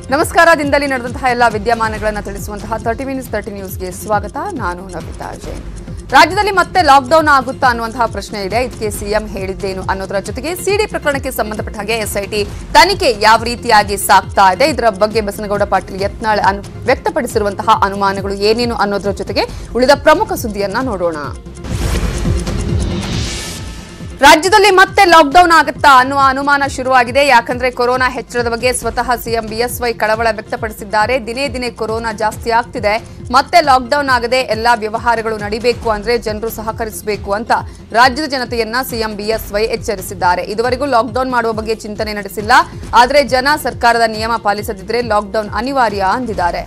ನಮಸ್ಕಾರ ದಿನದಲ್ಲಿ ನಡೆದಂತಹ ಎಲ್ಲ ವಿದ್ಯಮಾನಗಳನ್ನು ತಿಳಿಸುವಂತಹ ತರ್ಟಿ ಮಿನಿಟ್ಸ್ ತರ್ಟಿ ನ್ಯೂಸ್ಗೆ ಸ್ವಾಗತ ನಾನು ನವಿತಾ ಜೈನ್ ರಾಜ್ಯದಲ್ಲಿ ಮತ್ತೆ ಲಾಕ್ಡೌನ್ ಆಗುತ್ತಾ ಅನ್ನುವಂತಹ ಪ್ರಶ್ನೆ ಇದೆ ಇದಕ್ಕೆ ಸಿಎಂ ಹೇಳಿದ್ದೇನು ಅನ್ನೋದರ ಜೊತೆಗೆ ಸಿಡಿ ಪ್ರಕರಣಕ್ಕೆ ಸಂಬಂಧಪಟ್ಟ ಹಾಗೆ ಎಸ್ಐಟಿ ತನಿಖೆ ಯಾವ ರೀತಿಯಾಗಿ ಸಾಗ್ತಾ ಇದೆ ಇದರ ಬಗ್ಗೆ ಬಸನಗೌಡ ಪಾಟೀಲ್ ಯತ್ನಾಳ್ ಅನು ವ್ಯಕ್ತಪಡಿಸಿರುವಂತಹ ಅನುಮಾನಗಳು ಏನೇನು ಅನ್ನೋದರ ಜೊತೆಗೆ ಉಳಿದ ಪ್ರಮುಖ ಸುದ್ದಿಯನ್ನ ನೋಡೋಣ ರಾಜ್ಯದಲ್ಲಿ ಮತ್ತೆ ಲಾಕ್ಡೌನ್ ಆಗುತ್ತಾ ಅನ್ನುವ ಅನುಮಾನ ಶುರುವಾಗಿದೆ ಯಾಕಂದ್ರೆ ಕೊರೋನಾ ಹೆಚ್ಚಳದ ಬಗ್ಗೆ ಸ್ವತಃ ಸಿಎಂ ಬಿಎಸ್ವೈ ಕಳವಳ ವ್ಯಕ್ತಪಡಿಸಿದ್ದಾರೆ ದಿನೇ ದಿನೇ ಕೊರೋನಾ ಜಾಸ್ತಿ ಆಗ್ತಿದೆ ಮತ್ತೆ ಲಾಕ್ಡೌನ್ ಆಗದೆ ಎಲ್ಲಾ ವ್ಯವಹಾರಗಳು ನಡಿಬೇಕು ಅಂದ್ರೆ ಜನರು ಸಹಕರಿಸಬೇಕು ಅಂತ ರಾಜ್ಯದ ಜನತೆಯನ್ನ ಸಿಎಂ ಬಿಎಸ್ವೈ ಎಚ್ಚರಿಸಿದ್ದಾರೆ ಇದುವರೆಗೂ ಲಾಕ್ಡೌನ್ ಮಾಡುವ ಬಗ್ಗೆ ಚಿಂತನೆ ನಡೆಸಿಲ್ಲ ಆದರೆ ಜನ ಸರ್ಕಾರದ ನಿಯಮ ಪಾಲಿಸದಿದ್ರೆ ಲಾಕ್ಡೌನ್ ಅನಿವಾರ್ಯ ಅಂದಿದ್ದಾರೆ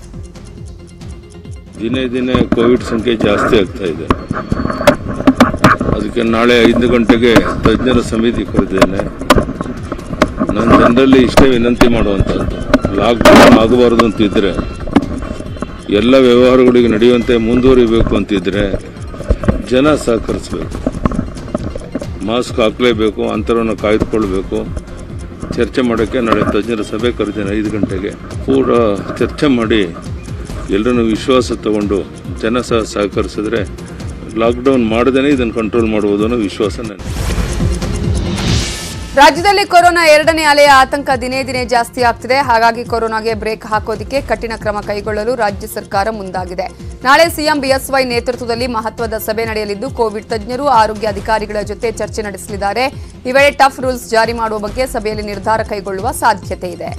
ದಿನೇ ದಿನೇ ಕೋವಿಡ್ ಸಂಖ್ಯೆ ಜಾಸ್ತಿ ಆಗ್ತಾ ಇದೆ ಅದಕ್ಕೆ ನಾಳೆ ಐದು ಗಂಟೆಗೆ ತಜ್ಞರ ಸಮಿತಿ ಕರೆದಿದ್ದೇನೆ ನಾನು ಜನರಲ್ಲಿ ಇಷ್ಟೇ ವಿನಂತಿ ಮಾಡುವಂಥದ್ದು ಲಾಕ್ಡೌನ್ ಆಗಬಾರ್ದು ಅಂತಿದ್ರೆ ಎಲ್ಲ ವ್ಯವಹಾರಗಳಿಗೆ ನಡೆಯುವಂತೆ ಮುಂದುವರಿಬೇಕು ಅಂತಿದ್ರೆ ಜನ ಸಹಕರಿಸಬೇಕು ಮಾಸ್ಕ್ ಹಾಕಲೇಬೇಕು ಅಂತರವನ್ನು ಕಾಯ್ದುಕೊಳ್ಬೇಕು ಚರ್ಚೆ ಮಾಡೋಕ್ಕೆ ನಾಳೆ ತಜ್ಞರ ಸಭೆ ಕರೆದಿದ್ದೇನೆ ಐದು ಗಂಟೆಗೆ ಪೂರ ಚರ್ಚೆ ಮಾಡಿ ಎಲ್ಲರನ್ನು ವಿಶ್ವಾಸ ತಗೊಂಡು ಜನ ಸಹ ಸಹಕರಿಸಿದ್ರೆ ಲಾಕ್ಡೌನ್ ಮಾಡದೇ ಇದನ್ನು ಕಂಟ್ರೋಲ್ ಮಾಡ್ಬೋದು ಅನ್ನೋ ವಿಶ್ವಾಸ ನನಗೆ ರಾಜ್ಯದಲ್ಲಿ ಕೊರೋನಾ ಎರಡನೇ ಅಲೆಯ ಆತಂಕ ದಿನೇ ದಿನೇ ಜಾಸ್ತಿ ಆಗ್ತಿದೆ ಹಾಗಾಗಿ ಕೊರೋನಾಗೆ ಬ್ರೇಕ್ ಹಾಕೋದಕ್ಕೆ ಕಠಿಣ ಕ್ರಮ ಕೈಗೊಳ್ಳಲು ರಾಜ್ಯ ಸರ್ಕಾರ ಮುಂದಾಗಿದೆ ನಾಳೆ ಸಿಎಂ ಬಿಎಸ್ವೈ ನೇತೃತ್ವದಲ್ಲಿ ಮಹತ್ವದ ಸಭೆ ನಡೆಯಲಿದ್ದು ಕೋವಿಡ್ ತಜ್ಞರು ಆರೋಗ್ಯ ಅಧಿಕಾರಿಗಳ ಜೊತೆ ಚರ್ಚೆ ನಡೆಸಲಿದ್ದಾರೆ ಈ ವೇಳೆ ಟಫ್ ರೂಲ್ಸ್ ಜಾರಿ ಮಾಡುವ ಬಗ್ಗೆ ಸಭೆಯಲ್ಲಿ ನಿರ್ಧಾರ ಕೈಗೊಳ್ಳುವ ಸಾಧ್ಯತೆ ಇದೆ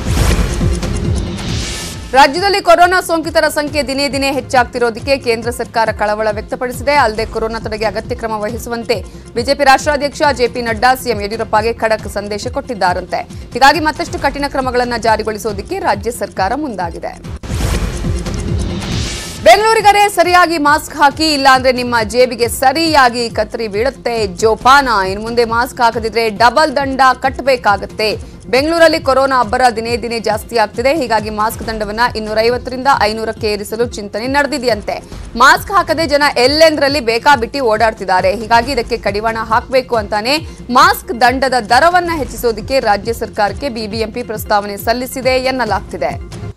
ರಾಜ್ಯದಲ್ಲಿ ಕೊರೋನಾ ಸೋಂಕಿತರ ಸಂಖ್ಯೆ ದಿನೇ ದಿನೇ ಹೆಚ್ಚಾಗ್ತಿರೋದಕ್ಕೆ ಕೇಂದ್ರ ಸರ್ಕಾರ ಕಳವಳ ವ್ಯಕ್ತಪಡಿಸಿದೆ ಅಲ್ಲದೆ ಕೊರೋನಾ ತಡೆಗೆ ಅಗತ್ಯ ಕ್ರಮ ವಹಿಸುವಂತೆ ಬಿಜೆಪಿ ರಾಷ್ಟ್ರಾಧ್ಯಕ್ಷ ಜೆಪಿ ನಡ್ಡಾ ಸಿಎಂ ಯಡಿಯೂರಪ್ಪಗೆ ಖಡಕ್ ಸಂದೇಶ ಕೊಟ್ಟಿದ್ದಾರಂತೆ ಹೀಗಾಗಿ ಮತ್ತಷ್ಟು ಕಠಿಣ ಕ್ರಮಗಳನ್ನು ಜಾರಿಗೊಳಿಸೋದಕ್ಕೆ ರಾಜ್ಯ ಸರ್ಕಾರ ಮುಂದಾಗಿದೆ ಬೆಂಗಳೂರಿಗರೇ ಸರಿಯಾಗಿ ಮಾಸ್ಕ್ ಹಾಕಿ ಇಲ್ಲಾಂದ್ರೆ ನಿಮ್ಮ ಜೇಬಿಗೆ ಸರಿಯಾಗಿ ಕತ್ತರಿ ಬೀಳುತ್ತೆ ಜೋಪಾನ ಇನ್ನು ಮುಂದೆ ಮಾಸ್ಕ್ ಹಾಕದಿದ್ರೆ ಡಬಲ್ ದಂಡ ಕಟ್ಟಬೇಕಾಗತ್ತೆ ಬೆಂಗಳೂರಲ್ಲಿ ಕೊರೋನಾ ಅಬ್ಬರ ದಿನೇ ದಿನೇ ಜಾಸ್ತಿ ಆಗ್ತಿದೆ ಹೀಗಾಗಿ ಮಾಸ್ಕ್ ದಂಡವನ್ನ ಇನ್ನೂರೈವತ್ತರಿಂದ ಐನೂರಕ್ಕೆ ಏರಿಸಲು ಚಿಂತನೆ ನಡೆದಿದೆಯಂತೆ ಮಾಸ್ಕ್ ಹಾಕದೆ ಜನ ಎಲ್ಲೆಂದ್ರಲ್ಲಿ ಬೇಕಾಬಿಟ್ಟಿ ಓಡಾಡ್ತಿದ್ದಾರೆ ಹೀಗಾಗಿ ಇದಕ್ಕೆ ಕಡಿವಾಣ ಹಾಕಬೇಕು ಅಂತಾನೆ ಮಾಸ್ಕ್ ದಂಡದ ದರವನ್ನ ಹೆಚ್ಚಿಸೋದಕ್ಕೆ ರಾಜ್ಯ ಸರ್ಕಾರಕ್ಕೆ ಬಿಬಿಎಂಪಿ ಪ್ರಸ್ತಾವನೆ ಸಲ್ಲಿಸಿದೆ ಎನ್ನಲಾಗ್ತಿದೆ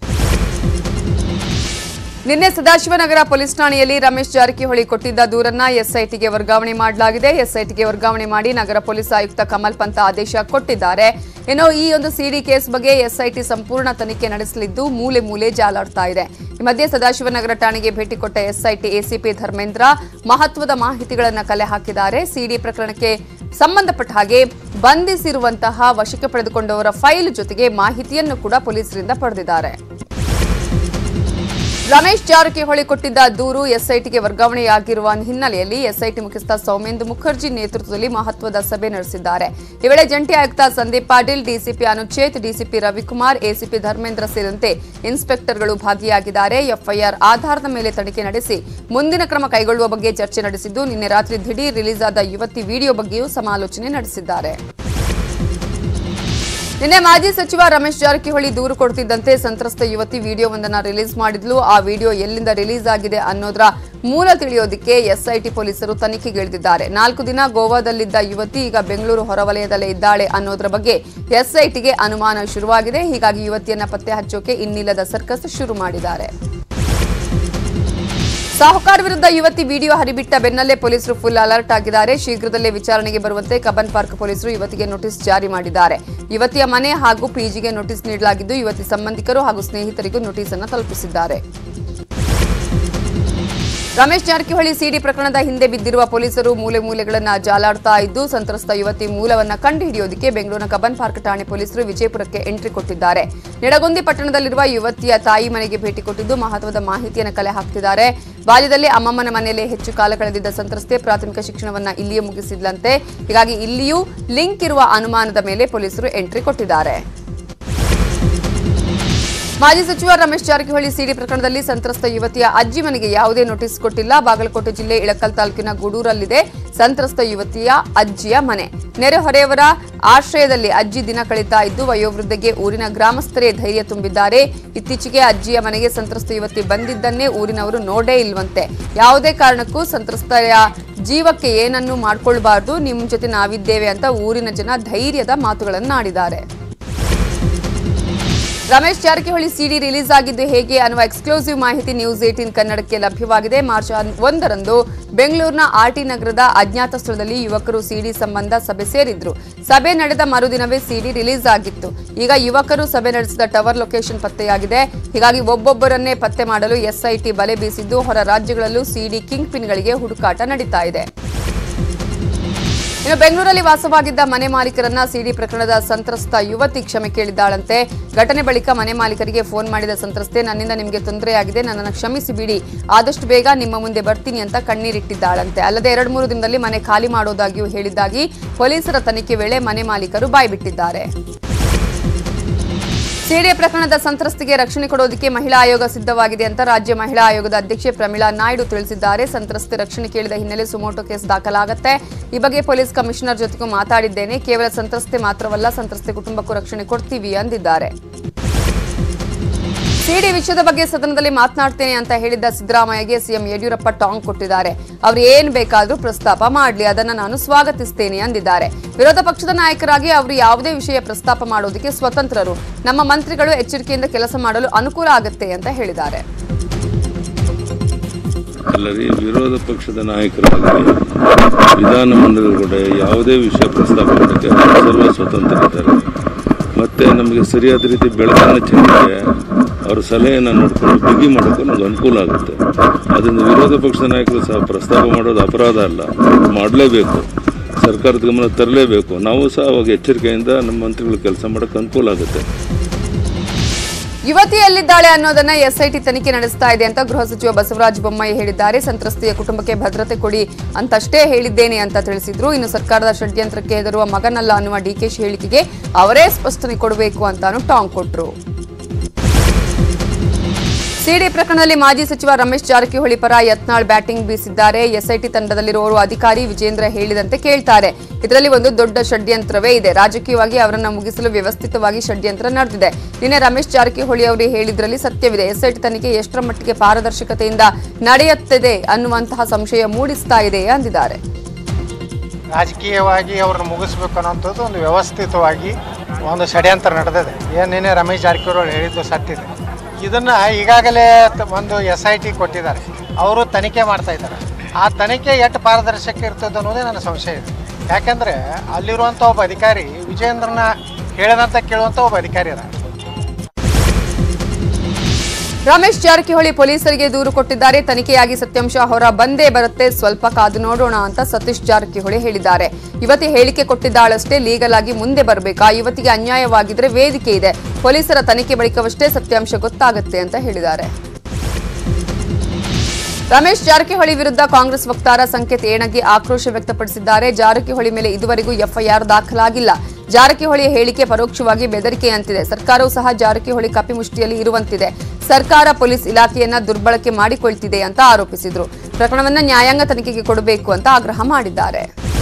ನಿನ್ನೆ ಸದಾಶಿವನಗರ ಪೊಲೀಸ್ ಠಾಣೆಯಲ್ಲಿ ರಮೇಶ್ ಜಾರಕಿಹೊಳಿ ಕೊಟ್ಟಿದ್ದ ದೂರನ್ನ ಎಸ್ಐಟಿಗೆ ವರ್ಗಾವಣೆ ಮಾಡಲಾಗಿದೆ ಎಸ್ಐಟಿಗೆ ವರ್ಗಾವಣೆ ಮಾಡಿ ನಗರ ಪೊಲೀಸ್ ಆಯುಕ್ತ ಕಮಲ್ ಪಂತ ಆದೇಶ ಕೊಟ್ಟಿದ್ದಾರೆ ಇನ್ನು ಈ ಒಂದು ಸಿಡಿ ಕೇಸ್ ಬಗ್ಗೆ ಎಸ್ಐಟಿ ಸಂಪೂರ್ಣ ತನಿಖೆ ನಡೆಸಲಿದ್ದು ಮೂಲೆ ಮೂಲೆ ಜಾಲಾಡ್ತಾ ಇದೆ ಈ ಮಧ್ಯೆ ಸದಾಶಿವನಗರ ಠಾಣೆಗೆ ಭೇಟಿ ಕೊಟ್ಟ ಎಸ್ಐಟಿ ಎಸಿಪಿ ಧರ್ಮೇಂದ್ರ ಮಹತ್ವದ ಮಾಹಿತಿಗಳನ್ನು ಕಲೆ ಹಾಕಿದ್ದಾರೆ ಸಿಡಿ ಪ್ರಕರಣಕ್ಕೆ ಸಂಬಂಧಪಟ್ಟ ಹಾಗೆ ಬಂಧಿಸಿರುವಂತಹ ವಶಕ್ಕೆ ಪಡೆದುಕೊಂಡವರ ಫೈಲ್ ಜೊತೆಗೆ ಮಾಹಿತಿಯನ್ನು ಕೂಡ ಪೊಲೀಸರಿಂದ ಪಡೆದಿದ್ದಾರೆ ರಮೇಶ್ ಜಾರಕಿಹೊಳಿ ಕೊಟ್ಟಿದ್ದ ದೂರು ಎಸ್ಐಟಿಗೆ ವರ್ಗಾವಣೆಯಾಗಿರುವ ಹಿನ್ನೆಲೆಯಲ್ಲಿ ಎಸ್ಐಟಿ ಮುಖ್ಯಸ್ಥ ಸೌಮೇಂದು ಮುಖರ್ಜಿ ನೇತೃತ್ವದಲ್ಲಿ ಮಹತ್ವದ ಸಭೆ ನಡೆಸಿದ್ದಾರೆ ಈ ವೇಳೆ ಜಂಟಿ ಆಯುಕ್ತ Sandeep Patil DCP Anuchet DCP Ravikumar ACP Dharmendra ಸೇರಿದಂತೆ ಇನ್ಸ್ಪೆಕ್ಟರ್ಗಳು ಭಾಗಿಯಾಗಿದ್ದಾರೆ ಎಫ್ಐಆರ್ ಆಧಾರದ ಮೇಲೆ ತನಿಖೆ ನಡೆಸಿ ಮುಂದಿನ ಕ್ರಮ ಕೈಗೊಳ್ಳುವ ಬಗ್ಗೆ ಚರ್ಚೆ ನಡೆಸಿದ್ದು ನಿನ್ನೆ ರಾತ್ರಿ ದಿಢೀರ್ ರಿಲೀಸ್ ಆದ ಯುವತಿ ವಿಡಿಯೋ ಬಗ್ಗೆಯೂ ಸಮಾಲೋಚನೆ ನಡೆಸಿದ್ದಾರೆ ನಿನ್ನೆ ಮಾಜಿ ಸಚಿವ ರಮೇಶ್ ಜಾರಕಿಹೊಳಿ ದೂರು ಕೊಡ್ತಿದ್ದಂತೆ ಸಂತ್ರಸ್ತ ಯುವತಿ ವಿಡಿಯೋವೊಂದನ್ನು ರಿಲೀಸ್ ಮಾಡಿದ್ಲು ಆ ವಿಡಿಯೋ ಎಲ್ಲಿಂದ ರಿಲೀಸ್ ಆಗಿದೆ ಅನ್ನೋದರ ಮೂಲ ತಿಳಿಯೋದಕ್ಕೆ ಎಸ್ಐಟಿ ಪೊಲೀಸರು ತನಿಖೆಗೆ ಇಳಿದಿದ್ದಾರೆ ನಾಲ್ಕು ದಿನ ಗೋವಾದಲ್ಲಿದ್ದ ಯುವತಿ ಈಗ ಬೆಂಗಳೂರು ಹೊರವಲಯದಲ್ಲೇ ಇದ್ದಾಳೆ ಅನ್ನೋದರ ಬಗ್ಗೆ ಎಸ್ಐಟಿಗೆ ಅನುಮಾನ ಶುರುವಾಗಿದೆ ಹೀಗಾಗಿ ಯುವತಿಯನ್ನ ಪತ್ತೆ ಹಚ್ಚೋಕೆ ಇನ್ನಿಲ್ಲದ ಸರ್ಕಸ್ ಶುರು ಮಾಡಿದ್ದಾರೆ ಸಾಹುಕಾರ್ ವಿರುದ್ಧ ಯುವತಿ ವಿಡಿಯೋ ಹರಿಬಿಟ್ಟ ಬೆನ್ನಲ್ಲೇ ಪೊಲೀಸರು ಫುಲ್ ಅಲರ್ಟ್ ಆಗಿದ್ದಾರೆ ಶೀಘ್ರದಲ್ಲೇ ವಿಚಾರಣೆಗೆ ಬರುವಂತೆ ಕಬ್ಬನ್ ಪಾರ್ಕ್ ಪೊಲೀಸರು ಯುವತಿಗೆ ನೋಟಿಸ್ ಜಾರಿ ಮಾಡಿದ್ದಾರೆ ಯುವತಿಯ ಮನೆ ಹಾಗೂ ಪಿಜಿಗೆ ನೋಟಿಸ್ ನೀಡಲಾಗಿದ್ದು ಯುವತಿ ಸಂಬಂಧಿಕರು ಹಾಗೂ ಸ್ನೇಹಿತರಿಗೂ ನೋಟಿಸ್ ಅನ್ನು ತಲುಪಿಸಿದ್ದಾರೆ ರಮೇಶ್ ಜಾರಕಿಹೊಳಿ ಸಿಡಿ ಪ್ರಕರಣದ ಹಿಂದೆ ಬಿದ್ದಿರುವ ಪೊಲೀಸರು ಮೂಲೆ ಮೂಲೆಗಳನ್ನ ಜಾಲಾಡ್ತಾ ಇದ್ದು ಸಂತ್ರಸ್ತ ಯುವತಿ ಮೂಲವನ್ನ ಕಂಡುಹಿಡಿಯೋದಕ್ಕೆ ಬೆಂಗಳೂರಿನ ಕಬ್ಬನ್ ಪಾರ್ಕ್ ಠಾಣೆ ಪೊಲೀಸರು ವಿಜಯಪುರಕ್ಕೆ ಎಂಟ್ರಿ ಕೊಟ್ಟಿದ್ದಾರೆ ನಿಡಗುಂದಿ ಪಟ್ಟಣದಲ್ಲಿರುವ ಯುವತಿಯ ತಾಯಿ ಮನೆಗೆ ಭೇಟಿ ಕೊಟ್ಟಿದ್ದು ಮಹತ್ವದ ಮಾಹಿತಿಯನ್ನು ಕಲೆ ಹಾಕ್ತಿದ್ದಾರೆ ಬಾಲ್ಯದಲ್ಲಿ ಅಮ್ಮಮ್ಮನ ಮನೆಯಲ್ಲೇ ಹೆಚ್ಚು ಕಾಲ ಕಳೆದಿದ್ದ ಸಂತ್ರಸ್ತೆ ಪ್ರಾಥಮಿಕ ಶಿಕ್ಷಣವನ್ನ ಇಲ್ಲಿಯೇ ಮುಗಿಸಿದ್ಲಂತೆ ಹೀಗಾಗಿ ಇಲ್ಲಿಯೂ ಲಿಂಕ್ ಇರುವ ಅನುಮಾನದ ಮೇಲೆ ಪೊಲೀಸರು ಎಂಟ್ರಿ ಕೊಟ್ಟಿದ್ದಾರೆ ಮಾಜಿ ಸಚಿವ ರಮೇಶ್ ಜಾರಕಿಹೊಳಿ ಸಿಡಿ ಪ್ರಕರಣದಲ್ಲಿ ಸಂತ್ರಸ್ತ ಯುವತಿಯ ಅಜ್ಜಿ ಮನೆಗೆ ಯಾವುದೇ ನೋಟಿಸ್ ಕೊಟ್ಟಿಲ್ಲ ಬಾಗಲಕೋಟೆ ಜಿಲ್ಲೆ ಇಳಕಲ್ ತಾಲೂಕಿನ ಗೂಡೂರಲ್ಲಿದೆ ಸಂತ್ರಸ್ತ ಯುವತಿಯ ಅಜ್ಜಿಯ ಮನೆ ನೆರೆಹೊರೆಯವರ ಆಶ್ರಯದಲ್ಲಿ ಅಜ್ಜಿ ದಿನ ಕಳೀತಾ ಇದ್ದು ವಯೋವೃದ್ಧೆಗೆ ಊರಿನ ಗ್ರಾಮಸ್ಥರೇ ಧೈರ್ಯ ತುಂಬಿದ್ದಾರೆ ಇತ್ತೀಚೆಗೆ ಅಜ್ಜಿಯ ಮನೆಗೆ ಸಂತ್ರಸ್ತ ಯುವತಿ ಬಂದಿದ್ದನ್ನೇ ಊರಿನವರು ನೋಡೇ ಇಲ್ವಂತೆ ಯಾವುದೇ ಕಾರಣಕ್ಕೂ ಸಂತ್ರಸ್ತೆಯ ಜೀವಕ್ಕೆ ಏನನ್ನೂ ಮಾಡ್ಕೊಳ್ಬಾರ್ದು ನಿಮ್ಮ ಜೊತೆ ನಾವಿದ್ದೇವೆ ಅಂತ ಊರಿನ ಜನ ಧೈರ್ಯದ ಮಾತುಗಳನ್ನು ಆಡಿದ್ದಾರೆ ರಮೇಶ್ ಜಾರಕಿಹೊಳಿ ಸಿಡಿ ರಿಲೀಸ್ ಆಗಿದ್ದು ಹೇಗೆ ಅನ್ನುವ ಎಕ್ಸ್ಕ್ಲೂಸಿವ್ ಮಾಹಿತಿ ನ್ಯೂಸ್ ಏಟೀನ್ ಕನ್ನಡಕ್ಕೆ ಲಭ್ಯವಾಗಿದೆ ಮಾರ್ಚ್ ಒಂದರಂದು ಬೆಂಗಳೂರಿನ ಆರ್ಟಿ ನಗರದ ಅಜ್ಞಾತ ಸ್ಥಳದಲ್ಲಿ ಯುವಕರು ಸಿಡಿ ಸಂಬಂಧ ಸಭೆ ಸೇರಿದ್ರು ಸಭೆ ನಡೆದ ಮರುದಿನವೇ ಸಿಡಿ ರಿಲೀಸ್ ಆಗಿತ್ತು ಈಗ ಯುವಕರು ಸಭೆ ನಡೆಸಿದ ಟವರ್ ಲೊಕೇಶನ್ ಪತ್ತೆಯಾಗಿದೆ ಹೀಗಾಗಿ ಒಬ್ಬೊಬ್ಬರನ್ನೇ ಪತ್ತೆ ಮಾಡಲು ಎಸ್ಐಟಿ ಬಲೆ ಬೀಸಿದ್ದು ಹೊರ ರಾಜ್ಯಗಳಲ್ಲೂ ಸಿಡಿ ಕಿಂಗ್ ಪಿನ್ಗಳಿಗೆ ಹುಡುಕಾಟ ನಡೀತಾ ಇದೆ ಇನ್ನು ಬೆಂಗಳೂರಲ್ಲಿ ವಾಸವಾಗಿದ್ದ ಮನೆ ಮಾಲೀಕರನ್ನ ಸಿಡಿ ಪ್ರಕರಣದ ಸಂತ್ರಸ್ತ ಯುವತಿ ಕ್ಷಮೆ ಕೇಳಿದ್ದಾಳಂತೆ ಘಟನೆ ಬಳಿಕ ಮನೆ ಮಾಲೀಕರಿಗೆ ಫೋನ್ ಮಾಡಿದ ಸಂತ್ರಸ್ತೆ ನನ್ನಿಂದ ನಿಮಗೆ ತೊಂದರೆಯಾಗಿದೆ ನನ್ನನ್ನು ಕ್ಷಮಿಸಿ ಬಿಡಿ ಆದಷ್ಟು ಬೇಗ ನಿಮ್ಮ ಮುಂದೆ ಬರ್ತೀನಿ ಅಂತ ಕಣ್ಣೀರಿಟ್ಟಿದ್ದಾಳಂತೆ ಅಲ್ಲದೆ ಎರಡು ಮೂರು ದಿನದಲ್ಲಿ ಮನೆ ಖಾಲಿ ಮಾಡೋದಾಗಿಯೂ ಹೇಳಿದ್ದಾಗಿ ಪೊಲೀಸರ ತನಿಖೆ ವೇಳೆ ಮನೆ ಮಾಲೀಕರು ಬಾಯ್ಬಿಟ್ಟಿದ್ದಾರೆ ಸಿಡಿಎ ಪ್ರಕರಣದ ಸಂತ್ರಸ್ತಿಗೆ ರಕ್ಷಣೆ ಕೊಡೋದಕ್ಕೆ ಮಹಿಳಾ ಆಯೋಗ ಸಿದ್ಧವಾಗಿದೆ ಅಂತ ರಾಜ್ಯ ಮಹಿಳಾ ಆಯೋಗದ ಅಧ್ಯಕ್ಷೆ ಪ್ರಮೀಳಾ ನಾಯ್ಡು ತಿಳಿಸಿದ್ದಾರೆ ಸಂತ್ರಸ್ತೆ ರಕ್ಷಣೆ ಕೇಳಿದ ಹಿನ್ನೆಲೆ ಸುಮೋಟೋ ಕೇಸ್ ದಾಖಲಾಗುತ್ತೆ ಈ ಬಗ್ಗೆ ಪೊಲೀಸ್ ಕಮಿಷನರ್ ಜೊತೆಗೂ ಮಾತಾಡಿದ್ದೇನೆ ಕೇವಲ ಸಂತ್ರಸ್ತೆ ಮಾತ್ರವಲ್ಲ ಸಂತ್ರಸ್ತೆ ಕುಟುಂಬಕ್ಕೂ ರಕ್ಷಣೆ ಕೊಡ್ತೀವಿ ಅಂದಿದ್ದಾರೆ ಸಿಡಿ ವಿಷಯದ ಬಗ್ಗೆ ಸದನದಲ್ಲಿ ಮಾತನಾಡ್ತೇನೆ ಅಂತ ಹೇಳಿದ್ದ ಸಿದ್ದರಾಮಯ್ಯಗೆ ಸಿಎಂ ಯಡಿಯೂರಪ್ಪ ಟಾಂಗ್ ಕೊಟ್ಟಿದ್ದಾರೆ ಅವರು ಏನ್ ಬೇಕಾದ್ರೂ ಪ್ರಸ್ತಾಪ ಮಾಡಲಿ ಅದನ್ನ ನಾನು ಸ್ವಾಗತಿಸ್ತೇನೆ ಅಂದಿದ್ದಾರೆ ವಿರೋಧ ಪಕ್ಷದ ನಾಯಕರಾಗಿ ಅವರು ಯಾವುದೇ ವಿಷಯ ಪ್ರಸ್ತಾಪ ಮಾಡೋದಕ್ಕೆ ಸ್ವತಂತ್ರರು ನಮ್ಮ ಮಂತ್ರಿಗಳು ಎಚ್ಚರಿಕೆಯಿಂದ ಕೆಲಸ ಮಾಡಲು ಅನುಕೂಲ ಆಗುತ್ತೆ ಅಂತ ಹೇಳಿದ್ದಾರೆ ಅಲ್ಲರಿ ವಿರೋಧ ಪಕ್ಷದ ನಾಯಕರಾಗಿ ವಿಧಾನಮಂಡಲದ ಕೂಡ ಯಾವುದೇ ವಿಷಯ ಪ್ರಸ್ತಾಪ ಮಾಡೋಕ್ಕೆ ಸರ್ವ ಸ್ವತಂತ್ರ ಇದ್ದಾರೆ ಮತ್ತು ನಮಗೆ ಸರಿಯಾದ ರೀತಿ ಬೆಳಕನ್ನು ಚೆಲ್ಲಿದೆ ಅವ್ರ ಸಲಹೆಯನ್ನು ನೋಡಿಕೊಂಡು ಬಿಗಿ ಮಾಡೋಕ್ಕೆ ನಮ್ಗೆ ಅನುಕೂಲ ಆಗುತ್ತೆ ಅದರಿಂದ ವಿರೋಧ ಪಕ್ಷದ ನಾಯಕರು ಸಹ ಪ್ರಸ್ತಾಪ ಮಾಡೋದು ಅಪರಾಧ ಅಲ್ಲ ಮಾಡಲೇಬೇಕು ಸರ್ಕಾರದ ಗಮನ ತರಲೇಬೇಕು ನಾವು ಸಹ ಅವಾಗ ಎಚ್ಚರಿಕೆಯಿಂದ ನಮ್ಮ ಮಂತ್ರಿಗಳು ಕೆಲಸ ಮಾಡೋಕ್ಕೆ ಅನುಕೂಲ ಆಗುತ್ತೆ ಯುವತಿ ಎಲ್ಲಿದ್ದಾಳೆ ಅನ್ನೋದನ್ನ ಎಸ್ಐಟಿ ತನಿಖೆ ನಡೆಸ್ತಾ ಇದೆ ಅಂತ ಗೃಹ ಸಚಿವ ಬಸವರಾಜ ಬೊಮ್ಮಾಯಿ ಹೇಳಿದ್ದಾರೆ ಸಂತ್ರಸ್ತೆಯ ಕುಟುಂಬಕ್ಕೆ ಭದ್ರತೆ ಕೊಡಿ ಅಂತಷ್ಟೇ ಹೇಳಿದ್ದೇನೆ ಅಂತ ತಿಳಿಸಿದ್ರು ಇನ್ನು ಸರ್ಕಾರದ ಷಡ್ಯಂತ್ರಕ್ಕೆ ಹೆದರುವ ಮಗನಲ್ಲ ಅನ್ನುವ ಡಿಕೆಶಿ ಹೇಳಿಕೆಗೆ ಅವರೇ ಸ್ಪಷ್ಟನೆ ಕೊಡಬೇಕು ಅಂತಾನು ಟಾಂಗ್ ಕೊಟ್ರು ಸಿಡಿ ಪ್ರಕರಣದಲ್ಲಿ ಮಾಜಿ ಸಚಿವ ರಮೇಶ್ ಜಾರಕಿಹೊಳಿ ಪರ ಯತ್ನಾಳ್ ಬ್ಯಾಟಿಂಗ್ ಬೀಸಿದ್ದಾರೆ ಎಸ್ಐಟಿ ತಂಡದಲ್ಲಿರುವವರು ಅಧಿಕಾರಿ ವಿಜೇಂದ್ರ ಹೇಳಿದಂತೆ ಕೇಳ್ತಾರೆ ಇದರಲ್ಲಿ ಒಂದು ದೊಡ್ಡ ಷಡ್ಯಂತ್ರವೇ ಇದೆ ರಾಜಕೀಯವಾಗಿ ಅವರನ್ನ ಮುಗಿಸಲು ವ್ಯವಸ್ಥಿತವಾಗಿ ಷಡ್ಯಂತ್ರ ನಡೆದಿದೆ ನಿನ್ನೆ ರಮೇಶ್ ಜಾರಕಿಹೊಳಿ ಅವರು ಹೇಳಿದ್ರಲ್ಲಿ ಸತ್ಯವಿದೆ ಎಸ್ಐಟಿ ತನಿಖೆ ಎಷ್ಟರ ಮಟ್ಟಿಗೆ ಪಾರದರ್ಶಕತೆಯಿಂದ ನಡೆಯುತ್ತದೆ ಅನ್ನುವಂತಹ ಸಂಶಯ ಮೂಡಿಸ್ತಾ ಇದೆ ಅಂದಿದ್ದಾರೆ ರಾಜಕೀಯವಾಗಿ ಅವ್ರನ್ನ ಮುಗಿಸ್ಬೇಕು ಅನ್ನೋಂಥದ್ದು ಒಂದು ವ್ಯವಸ್ಥಿತವಾಗಿ ಒಂದು ಷಡ್ಯಂತ್ರ ನಡೆದಿದೆ ಏನು ನಿನ್ನೆ ರಮೇಶ್ ಜಾರಕಿಹೊಳಿ ಹೇಳಿದ್ದು ಸತ್ತಿದೆ ಇದನ್ನು ಈಗಾಗಲೇ ತ- ಒಂದು ಎಸ್ ಐ ಟಿ ಕೊಟ್ಟಿದ್ದಾರೆ ಅವರು ತನಿಖೆ ಮಾಡ್ತಾ ಇದ್ದಾರೆ ಆ ತನಿಖೆ ಎಷ್ಟು ಪಾರದರ್ಶಕ ಇರ್ತದೆ ಅನ್ನೋದೇ ನನ್ನ ಸಂಶಯ ಇದೆ ಯಾಕೆಂದರೆ ಅಲ್ಲಿರುವಂಥ ಒಬ್ಬ ಅಧಿಕಾರಿ ವಿಜೇಂದ್ರನ ಹೇಳಿದಂತ ಕೇಳುವಂಥ ಒಬ್ಬ ಅಧಿಕಾರಿ ಅದ ರಮೇಶ್ ಜಾರಕಿಹೊಳಿ ಪೊಲೀಸರಿಗೆ ದೂರು ಕೊಟ್ಟಿದ್ದಾರೆ ತನಿಖೆಯಾಗಿ ಸತ್ಯಾಂಶ ಹೊರ ಬಂದೇ ಬರುತ್ತೆ ಸ್ವಲ್ಪ ಕಾದು ನೋಡೋಣ ಅಂತ ಸತೀಶ್ ಜಾರಕಿಹೊಳಿ ಹೇಳಿದ್ದಾರೆ ಯುವತಿ ಹೇಳಿಕೆ ಕೊಟ್ಟಿದ್ದಾಳಷ್ಟೇ ಲೀಗಲ್ ಆಗಿ ಮುಂದೆ ಬರಬೇಕಾ ಯುವತಿಗೆ ಅನ್ಯಾಯವಾಗಿದ್ರೆ ವೇದಿಕೆ ಇದೆ ಪೊಲೀಸರ ತನಿಖೆ ಬಳಿಕವಷ್ಟೇ ಸತ್ಯಾಂಶ ಗೊತ್ತಾಗುತ್ತೆ ಅಂತ ಹೇಳಿದ್ದಾರೆ ರಮೇಶ್ ಜಾರಕಿಹೊಳಿ ವಿರುದ್ಧ ಕಾಂಗ್ರೆಸ್ ವಕ್ತಾರ ಸಂಕೇತ್ ಏಣಗಿ ಆಕ್ರೋಶ ವ್ಯಕ್ತಪಡಿಸಿದ್ದಾರೆ ಜಾರಕಿಹೊಳಿ ಮೇಲೆ ಇದುವರೆಗೂ ಎಫ್ಐಆರ್ ದಾಖಲಾಗಿಲ್ಲ ಜಾರಕಿಹೊಳಿಯ ಹೇಳಿಕೆ ಪರೋಕ್ಷವಾಗಿ ಬೆದರಿಕೆಯಂತಿದೆ ಸರ್ಕಾರವು ಸಹ ಜಾರಕಿಹೊಳಿ ಕಪಿಮುಷ್ಟಿಯಲ್ಲಿ ಇರುವಂತಿದೆ ಸರ್ಕಾರ ಪೊಲೀಸ್ ಇಲಾಖೆಯನ್ನ ದುರ್ಬಳಕೆ ಮಾಡಿಕೊಳ್ತಿದೆ ಅಂತ ಆರೋಪಿಸಿದ್ರು ಪ್ರಕರಣವನ್ನ ನ್ಯಾಯಾಂಗ ತನಿಖೆಗೆ ಕೊಡಬೇಕು ಅಂತ ಆಗ್ರಹ ಮಾಡಿದ್ದಾರೆ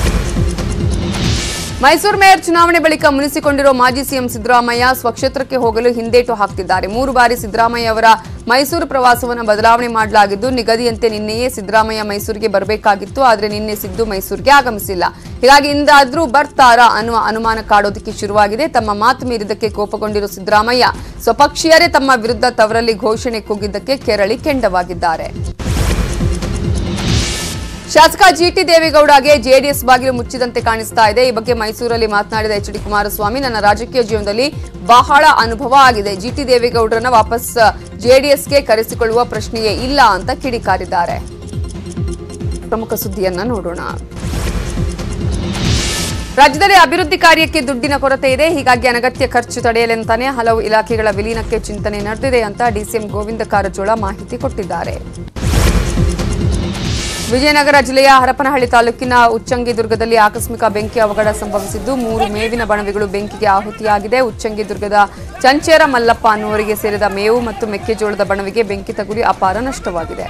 ಮೈಸೂರು ಮೇಯರ್ ಚುನಾವಣೆ ಬಳಿಕ ಮುನಿಸಿಕೊಂಡಿರುವ ಮಾಜಿ ಸಿಎಂ ಸಿದ್ದರಾಮಯ್ಯ ಸ್ವಕ್ಷೇತ್ರಕ್ಕೆ ಹೋಗಲು ಹಿಂದೇಟು ಹಾಕ್ತಿದ್ದಾರೆ ಮೂರು ಬಾರಿ ಸಿದ್ದರಾಮಯ್ಯ ಅವರ ಮೈಸೂರು ಪ್ರವಾಸವನ್ನು ಬದಲಾವಣೆ ಮಾಡಲಾಗಿದ್ದು ನಿಗದಿಯಂತೆ ನಿನ್ನೆಯೇ ಸಿದ್ದರಾಮಯ್ಯ ಮೈಸೂರಿಗೆ ಬರಬೇಕಾಗಿತ್ತು ಆದರೆ ನಿನ್ನೆ ಸಿದ್ದು ಮೈಸೂರಿಗೆ ಆಗಮಿಸಿಲ್ಲ ಹೀಗಾಗಿ ಇಂದಾದ್ರೂ ಬರ್ತಾರಾ ಅನ್ನುವ ಅನುಮಾನ ಕಾಡೋದಕ್ಕೆ ಶುರುವಾಗಿದೆ ತಮ್ಮ ಮಾತು ಮೀರಿದ್ದಕ್ಕೆ ಕೋಪಗೊಂಡಿರುವ ಸಿದ್ದರಾಮಯ್ಯ ಸ್ವಪಕ್ಷೀಯರೇ ತಮ್ಮ ವಿರುದ್ಧ ತವರಲ್ಲಿ ಘೋಷಣೆ ಕೂಗಿದ್ದಕ್ಕೆ ಕೆರಳಿ ಕೆಂಡವಾಗಿದ್ದಾರೆ ಶಾಸಕ ಜಿಟಿ ದೇವೇಗೌಡಗೆ ಜೆಡಿಎಸ್ ಬಾಗಿಲು ಮುಚ್ಚಿದಂತೆ ಕಾಣಿಸ್ತಾ ಇದೆ ಈ ಬಗ್ಗೆ ಮೈಸೂರಲ್ಲಿ ಮಾತನಾಡಿದ ಎಚ್ ಡಿ ಕುಮಾರಸ್ವಾಮಿ ನನ್ನ ರಾಜಕೀಯ ಜೀವನದಲ್ಲಿ ಬಹಳ ಅನುಭವ ಆಗಿದೆ ಜಿಟಿ ದೇವೇಗೌಡರನ್ನ ವಾಪಸ್ ಜೆಡಿಎಸ್ಗೆ ಕರೆಸಿಕೊಳ್ಳುವ ಪ್ರಶ್ನೆಯೇ ಇಲ್ಲ ಅಂತ ಕಿಡಿಕಾರಿದ್ದಾರೆ ಪ್ರಮುಖ ಸುದ್ದಿಯನ್ನ ನೋಡೋಣ ರಾಜ್ಯದಲ್ಲಿ ಅಭಿವೃದ್ಧಿ ಕಾರ್ಯಕ್ಕೆ ದುಡ್ಡಿನ ಕೊರತೆ ಇದೆ ಹೀಗಾಗಿ ಅನಗತ್ಯ ಖರ್ಚು ತಡೆಯಲೆಂತಾನೆ ಹಲವು ಇಲಾಖೆಗಳ ವಿಲೀನಕ್ಕೆ ಚಿಂತನೆ ನಡೆದಿದೆ ಅಂತ ಡಿಸಿಎಂ ಗೋವಿಂದ ಕಾರಜೋಳ ಮಾಹಿತಿ ಕೊಟ್ಟಿದ್ದಾರೆ ವಿಜಯನಗರ ಜಿಲ್ಲೆಯ ಹರಪನಹಳ್ಳಿ ತಾಲೂಕಿನ ಉಚ್ಚಂಗಿದುರ್ಗದಲ್ಲಿ ಆಕಸ್ಮಿಕ ಬೆಂಕಿ ಅವಘಡ ಸಂಭವಿಸಿದ್ದು ಮೂರು ಮೇವಿನ ಬಣವೆಗಳು ಬೆಂಕಿಗೆ ಆಹುತಿಯಾಗಿದೆ ಉಚ್ಚಂಗಿದುರ್ಗದ ಚಂಚೇರ ಮಲ್ಲಪ್ಪ ಅನ್ನುವರಿಗೆ ಸೇರಿದ ಮೇವು ಮತ್ತು ಮೆಕ್ಕೆಜೋಳದ ಬಣವೆಗೆ ಬೆಂಕಿ ತಗುಲಿ ಅಪಾರ ನಷ್ಟವಾಗಿದೆ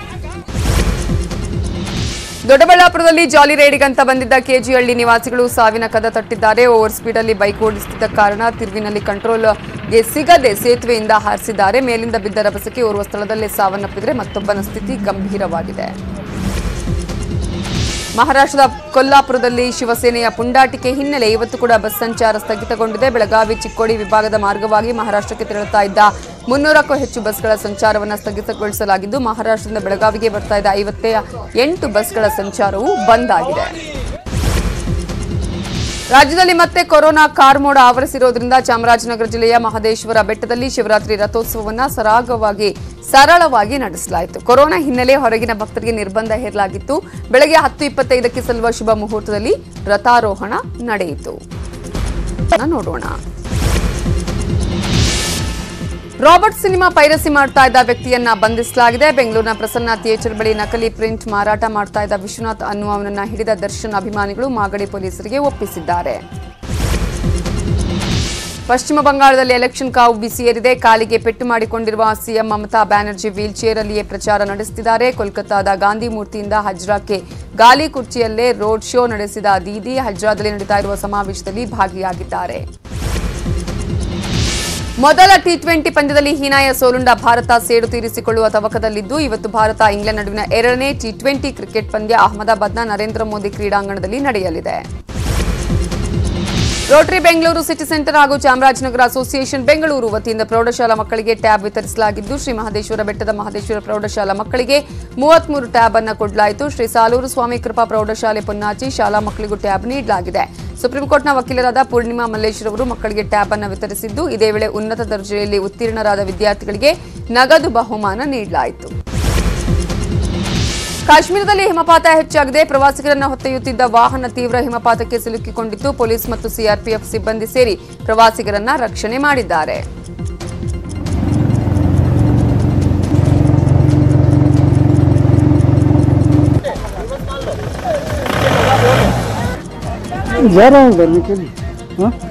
ದೊಡ್ಡಬಳ್ಳಾಪುರದಲ್ಲಿ ಜಾಲಿ ರೈಡಿಗಂತ ಬಂದಿದ್ದ ಕೆಜಿಹಳ್ಳಿ ನಿವಾಸಿಗಳು ಸಾವಿನ ಕದ ತಟ್ಟಿದ್ದಾರೆ ಓವರ್ ಸ್ಪೀಡಲ್ಲಿ ಬೈಕ್ ಓಡಿಸುತ್ತಿದ್ದ ಕಾರಣ ತಿರುವಿನಲ್ಲಿ ಕಂಟ್ರೋಲ್ಗೆ ಸಿಗದೆ ಸೇತುವೆಯಿಂದ ಹಾರಿಸಿದ್ದಾರೆ ಮೇಲಿಂದ ಬಿದ್ದ ರಭಸಕ್ಕೆ ಓರ್ವ ಸ್ಥಳದಲ್ಲೇ ಸಾವನ್ನಪ್ಪಿದರೆ ಮತ್ತೊಬ್ಬನ ಸ್ಥಿತಿ ಗಂಭೀರವಾಗಿದೆ ಮಹಾರಾಷ್ಟ್ರದ ಕೊಲ್ಲಾಪುರದಲ್ಲಿ ಶಿವಸೇನೆಯ ಪುಂಡಾಟಿಕೆ ಹಿನ್ನೆಲೆ ಇವತ್ತು ಕೂಡ ಬಸ್ ಸಂಚಾರ ಸ್ಥಗಿತಗೊಂಡಿದೆ ಬೆಳಗಾವಿ ಚಿಕ್ಕೋಡಿ ವಿಭಾಗದ ಮಾರ್ಗವಾಗಿ ಮಹಾರಾಷ್ಟ್ರಕ್ಕೆ ತೆರಳುತ್ತಾ ಇದ್ದ ಮುನ್ನೂರಕ್ಕೂ ಹೆಚ್ಚು ಬಸ್ಗಳ ಸಂಚಾರವನ್ನು ಸ್ಥಗಿತಗೊಳಿಸಲಾಗಿದ್ದು ಮಹಾರಾಷ್ಟ್ರದಿಂದ ಬೆಳಗಾವಿಗೆ ಬರ್ತಾ ಇದ್ದ ಐವತ್ತ ಎಂಟು ಬಸ್ಗಳ ಸಂಚಾರವು ಬಂದ್ ಆಗಿದೆ ರಾಜ್ಯದಲ್ಲಿ ಮತ್ತೆ ಕೊರೋನಾ ಕಾರ್ಮೋಡ ಆವರಿಸಿರೋದ್ರಿಂದ ಚಾಮರಾಜನಗರ ಜಿಲ್ಲೆಯ ಮಹದೇಶ್ವರ ಬೆಟ್ಟದಲ್ಲಿ ಶಿವರಾತ್ರಿ ರಥೋತ್ಸವವನ್ನ ಸರಾಗವಾಗಿ ಸರಳವಾಗಿ ನಡೆಸಲಾಯಿತು ಕೊರೋನಾ ಹಿನ್ನೆಲೆ ಹೊರಗಿನ ಭಕ್ತರಿಗೆ ನಿರ್ಬಂಧ ಹೇರಲಾಗಿತ್ತು ಬೆಳಗ್ಗೆ ಹತ್ತು ಇಪ್ಪತ್ತೈದಕ್ಕೆ ಸಲ್ಲುವ ಶುಭ ಮುಹೂರ್ತದಲ್ಲಿ ರಥಾರೋಹಣ ನಡೆಯಿತು ನೋಡೋಣ ರಾಬರ್ಟ್ ಸಿನಿಮಾ ಪೈರಸಿ ಮಾಡ್ತಾ ಇದ್ದ ವ್ಯಕ್ತಿಯನ್ನ ಬಂಧಿಸಲಾಗಿದೆ ಬೆಂಗಳೂರಿನ ಪ್ರಸನ್ನ ಥಿಯೇಟರ್ ಬಳಿ ನಕಲಿ ಪ್ರಿಂಟ್ ಮಾರಾಟ ಮಾಡ್ತಾ ಇದ್ದ ವಿಶ್ವನಾಥ್ ಅನ್ನುವವನನ್ನ ಹಿಡಿದ ದರ್ಶನ್ ಅಭಿಮಾನಿಗಳು ಮಾಗಡಿ ಪೊಲೀಸರಿಗೆ ಒಪ್ಪಿಸಿದ್ದಾರೆ ಪಶ್ಚಿಮ ಬಂಗಾಳದಲ್ಲಿ ಎಲೆಕ್ಷನ್ ಕಾವು ಬಿಸಿಯೇರಿದೆ ಕಾಲಿಗೆ ಪೆಟ್ಟು ಮಾಡಿಕೊಂಡಿರುವ CM Mamata Banerjee wheelchair ಅಲ್ಲಿಯೇ ಪ್ರಚಾರ ನಡೆಸುತ್ತಿದ್ದಾರೆ ಕೋಲ್ಕತ್ತಾದ ಗಾಂಧಿ ಮೂರ್ತಿಯಿಂದ ಹಜ್ರಾಕ್ಕೆ ಗಾಲಿ ಕುರ್ಚಿಯಲ್ಲೇ ರೋಡ್ ಶೋ ನಡೆಸಿದ ದೀದಿ ಹಜ್ರಾದಲ್ಲಿ ನಡೀತಾ ಇರುವ ಸಮಾವೇಶದಲ್ಲಿ ಭಾಗಿಯಾಗಿದ್ದಾರೆ ಮೊದಲ ಟಿ ಟ್ವೆಂಟಿ ಪಂದ್ಯದಲ್ಲಿ ಹೀನಾಯ ಸೋಲುಂಡ ಭಾರತ ಸೇಡು ತೀರಿಸಿಕೊಳ್ಳುವ ತವಕದಲ್ಲಿದ್ದು ಇವತ್ತು ಭಾರತ ಇಂಗ್ಲೆಂಡ್ ನಡುವಿನ ಎರಡನೇ ಟಿ ಟ್ವೆಂಟಿ ಕ್ರಿಕೆಟ್ ಪಂದ್ಯ ಅಹಮದಾಬಾದ್ನ ನರೇಂದ್ರ ಮೋದಿ ಕ್ರೀಡಾಂಗಣದಲ್ಲಿ ನಡೆಯಲಿದೆ ರೋಟರಿ ಬೆಂಗಳೂರು ಸಿಟಿ ಸೆಂಟರ್ ಹಾಗೂ ಚಾಮರಾಜನಗರ ಅಸೋಸಿಯೇಷನ್ ಬೆಂಗಳೂರು ವತಿಯಿಂದ ಪ್ರೌಢಶಾಲಾ ಮಕ್ಕಳಿಗೆ ಟ್ಯಾಬ್ ವಿತರಿಸಲಾಗಿದ್ದು ಶ್ರೀ ಮಹದೇಶ್ವರ ಬೆಟ್ಟದ ಮಹದೇಶ್ವರ ಪ್ರೌಢಶಾಲಾ ಮಕ್ಕಳಿಗೆ ಮೂವತ್ಮೂರು ಟ್ಯಾಬ್ ಅನ್ನು ಕೊಡಲಾಯಿತು ಶ್ರೀ ಸಾಲೂರು ಸ್ವಾಮಿ ಕೃಪಾ ಪ್ರೌಢಶಾಲೆ ಪೊನ್ನಾಚಿ ಶಾಲಾ ಮಕ್ಕಳಿಗೂ ಟ್ಯಾಬ್ ನೀಡಲಾಗಿದೆ ಸುಪ್ರೀಂ ಕೋರ್ಟ್ನ ವಕೀಲರಾದ ಪೂರ್ಣಿಮಾ ಮಲ್ಲೇಶ್ವರ್ ಅವರು ಮಕ್ಕಳಿಗೆ ಟ್ಯಾಬ್ ಅನ್ನು ವಿತರಿಸಿದ್ದು ಇದೇ ವೇಳೆ ಉನ್ನತ ದರ್ಜೆಯಲ್ಲಿ ಉತ್ತೀರ್ಣರಾದ ವಿದ್ಯಾರ್ಥಿಗಳಿಗೆ ನಗದು ಬಹುಮಾನ ನೀಡಲಾಯಿತು ಕಾಶ್ಮೀರದಲ್ಲಿ ಹಿಮಪಾತ ಹೆಚ್ಚಾಗಿದೆ ಪ್ರವಾಸಿಗರನ್ನ ಹೊತ್ತೊಯ್ಯುತ್ತಿದ್ದ ವಾಹನ ತೀವ್ರ ಹಿಮಪಾತಕ್ಕೆ ಸಿಲುಕಿಕೊಂಡಿದ್ದು ಪೊಲೀಸ್ ಮತ್ತು ಸಿಆರ್ಪಿಎಫ್ ಸಿಬ್ಬಂದಿ ಸೇರಿ ಪ್ರವಾಸಿಗರನ್ನ ರಕ್ಷಣೆ ಮಾಡಿದ್ದಾರೆ जा रहा हूँ घर निकल हाँ